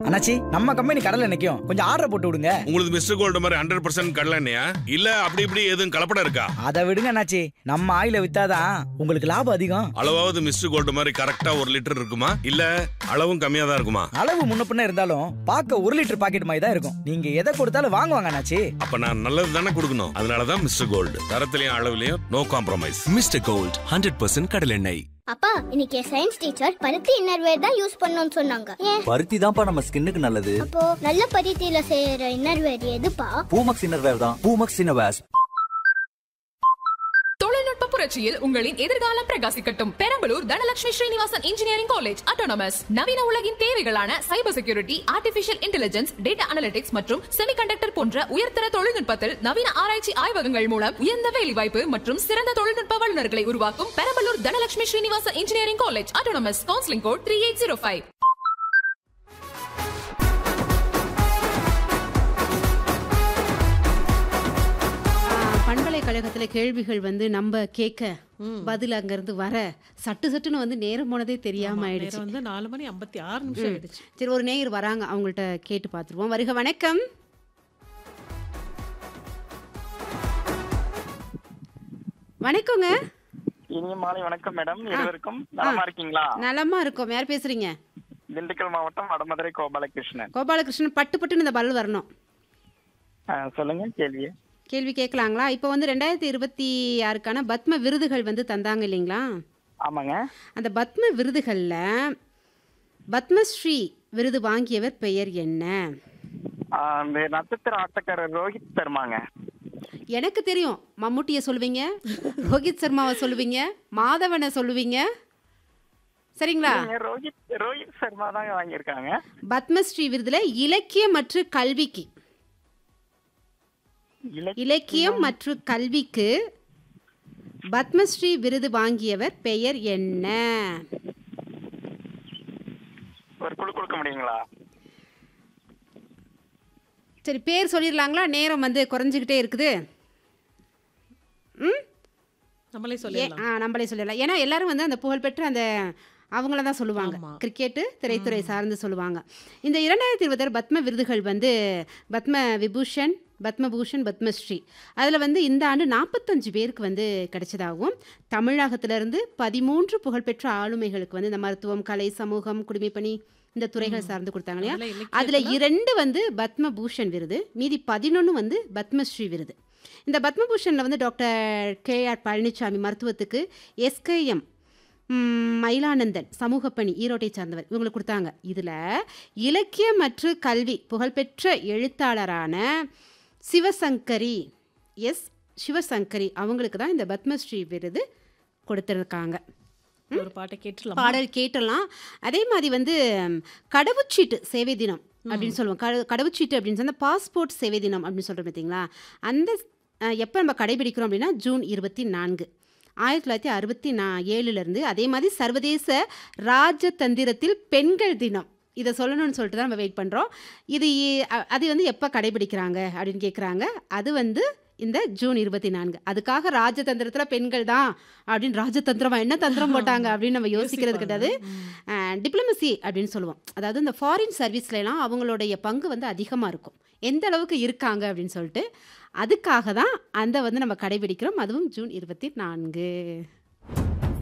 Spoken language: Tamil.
அண்ணாச்சி நம்ம கம்பெனி கடல்ல நிக்கும் கொஞ்சம் ஆர்டர் போட்டு விடுங்க உங்களுக்கு மிஸ்டர் கோல்டு மாதிரி ஹண்ட்ரட் பர்சன்ட் கடலண்ணையா இல்ல அப்படி இப்படி எதுவும் கலப்படம் இருக்கா அதை விடுங்க அண்ணாச்சி நம்ம ஆயில வித்தாதான் உங்களுக்கு லாபம் அதிகம் அளவாவது மிஸ்டர் கோல்டு மாதிரி கரெக்டா ஒரு லிட்டர் இருக்குமா இல்ல அளவும் கம்மியா தான் இருக்குமா அளவு முன்ன பின்ன இருந்தாலும் பார்க்க ஒரு லிட்டர் பாக்கெட் மாதிரி தான் இருக்கும் நீங்க எதை கொடுத்தாலும் வாங்குவாங்க அண்ணாச்சி அப்ப நான் நல்லது தானே கொடுக்கணும் அதனாலதான் மிஸ்டர் கோல்டு தரத்திலையும் அளவுலயும் no compromise Mister Gold hundred percent கடலெண்ணெய் அப்பா இன்னைக்கு சயின்ஸ் டீச்சர் பருத்தி இன்னர்வேர் தான் யூஸ் பண்ணணும்னு சொன்னாங்க ஏன் பருத்தி தான்ப்பா நம்ம ஸ்கின்னுக்கு நல்லது அப்போ நல்ல பருத்தியில செய்யற இன்னர்வேர் எதுப்பா பூமக்ஸ் இன்னர்வேர் தான் பூமக்ஸ் இன்னர்வேர்ஸ் தொழில்நுட்ப புரட்சியில் உங்களின் எதிர்காலம் பிரகாசிக்கட்டும் Perambalur Dhanalakshmi Srinivasan engineering college autonomous நவீன உலகின் தேவைகளான cyber security artificial intelligence data analytics மற்றும் செமிகண்டக்டர் போன்ற உயர்தர தொழில்நுட்பத்தில் நவீன ஆராய்ச்சி ஆய்வகங்கள் மூலம் உயர்ந்த வேலைவாய்ப்பு மற்றும் சிறந்த தொழில்நுட்ப வல்லுநர்களை உருவாக்கும் Perambalur Dhanalakshmi Srinivasan engineering college autonomous counselling code three eight zero five பல்கலைக்கழகத்தில் கேள்விகள் வந்து நம்ம கேட்க பதில் அங்கிருந்து வர சட்டு சட்டுன்னு வந்து நேரம் போனதே தெரியாம ஆயிடுச்சு நேரம் வந்து நாலு மணி ஐம்பத்தி ஆறு நிமிஷம் ஆயிடுச்சு சரி ஒரு நேயர் வராங்க அவங்கள்ட்ட கேட்டு பார்த்துருவோம் வருக வணக்கம் வணக்கங்க இனிய மாலை வணக்கம் மேடம் இருவருக்கும் நலமா இருக்கீங்களா நலமா இருக்கோம் யார் பேசுறீங்க திண்டுக்கல் மாவட்டம் வடமதுரை கோபாலகிருஷ்ணன் கோபாலகிருஷ்ணன் பட்டு பட்டுன்னு இந்த பதில் வரணும் ஆ, சொல்லுங்க கேள்வி கேள்வி கேட்கலாங்களா இப்போ வந்து ரெண்டாயிரத்தி இருபத்தி ஆறுக்கான பத்ம விருதுகள் வந்து தந்தாங்க இல்லைங்களா ஆமாங்க அந்த பத்ம விருதுகளில் பத்மஸ்ரீ விருது வாங்கியவர் பெயர் என்ன ஆ, இந்த நட்சத்திர ஆட்டக்காரர் ரோஹித் சர்மாங்க எனக்கு தெரியும் மம்முட்டியை சொல்லுவீங்க ரோஹித் சர்மாவை சொல்லுவீங்க மாதவனை சொல்லுவீங்க சரிங்களா நீங்க ரோஹித் ரோஹித் சர்மா தாங்க வாங்கியிருக்காங்க பத்மஸ்ரீ விருதுல இலக்கியம் மற்றும் கல்விக்கு இலக்கிய இலக்கியம் மற்றும் கல்விக்கு பத்மஸ்ரீ விருது வாங்கியவர் பெயர் என்ன ஒரு குழு கொடுக்க முடியுங்களா சரி பேர் சொல்லிடலாங்களா நேரம் வந்து குறைஞ்சிக்கிட்டே இருக்குது ம் நம்மளே ஏ சொல்லிடலாம் ஆ நம்மளே சொல்லிடலாம் ஏன்னா எல்லாரும் வந்து அந்த புகழ்பெற்ற அந்த அவங்கள தான் சொல்லுவாங்க ஆமா. கிரிக்கெட்டு திரைத்துறை சார்ந்து சொல்லுவாங்க இந்த இரண்டாயிரத்தி இருபத்தாறு பத்ம விருதுகள் வந்து பத்ம விபூஷன் பத்மபூஷன் பத்மஸ்ரீ அதில் வந்து இந்த ஆண்டு நாற்பத்தஞ்சு பேருக்கு வந்து கிடைச்சதாகவும் தமிழகத்திலிருந்து பதிமூன்று புகழ்பெற்ற ஆளுமைகளுக்கு வந்து இந்த மருத்துவம் கலை சமூகம் குடிமைப்பணி இந்த துறைகள் சார்ந்து கொடுத்தாங்க இல்லையா அதுல அதில் இலக்கியத்துல இரண்டு வந்து பத்மபூஷன் விருது மீதி பதினொன்று வந்து பத்மஸ்ரீ விருது இந்த பத்மபூஷனில் வந்து டாக்டர் கே ஆர் பழனிசாமி மருத்துவத்துக்கு எஸ்கேஎம் மயிலானந்தன் சமூக பணி ஈரோட்டை சார்ந்தவர் இவங்களுக்கு கொடுத்தாங்க இதில் இலக்கியம் மற்றும் கல்வி புகழ்பெற்ற எழுத்தாளரான சிவசங்கரி எஸ் சிவசங்கரி அவங்களுக்கு தான் இந்த பத்மஸ்ரீ விருது கொடுத்துருக்காங்க ஒரு பாட்டை கேட்டுலாம் பாடல் கேட்டலாம் அதே மாதிரி வந்து ம், கடவுச்சீட்டு சேவை தினம் அப்படின்னு சொல்லுவோம் கட கடவுச்சீட்டு அப்படின்னு சொன்னா பாஸ்போர்ட் சேவை தினம் அப்படின்னு சொல்கிறோம் பார்த்தீங்களா அந்த எப்போ நம்ம கடைபிடிக்கிறோம் அப்படின்னா ஜூன் இருபத்தி நான்கு ஆயிரத்தி தொள்ளாயிரத்தி அறுபத்தி நா ஏழுலேருந்து அதே மாதிரி சர்வதேச ராஜதந்திரத்தில் பெண்கள் தினம் இதை சொல்லணும்னு சொல்லிட்டு தான் நம்ம வெயிட் பண்ணுறோம் இது இ- அ- அது வந்து எப்போ கடைபிடிக்கிறாங்க அப்படின்னு கேட்குறாங்க அது வந்து இந்த ஜூன் இருபத்தி நான்கு அதுக்காக ராஜதந்திரத்தில் பெண்கள் தான் அப்படின்னு ராஜதந்திரமா என்ன தந்திரம் போட்டாங்க அப்படின்னு நம்ம யோசிக்கிறது கிடையாது டிப்ளமசி அப்படின்னு சொல்லுவோம் அதாவது இந்த ஃபாரின் சர்வீஸ்லாம் அவங்களுடைய பங்கு வந்து அதிகமாக இருக்கும் எந்த அளவுக்கு இருக்காங்க அப்படின்னு சொல்லிட்டு அதுக்காக தான் அந்த வந்து நம்ம கடைபிடிக்கிறோம் அதுவும் ஜூன் இருபத்தி நான்கு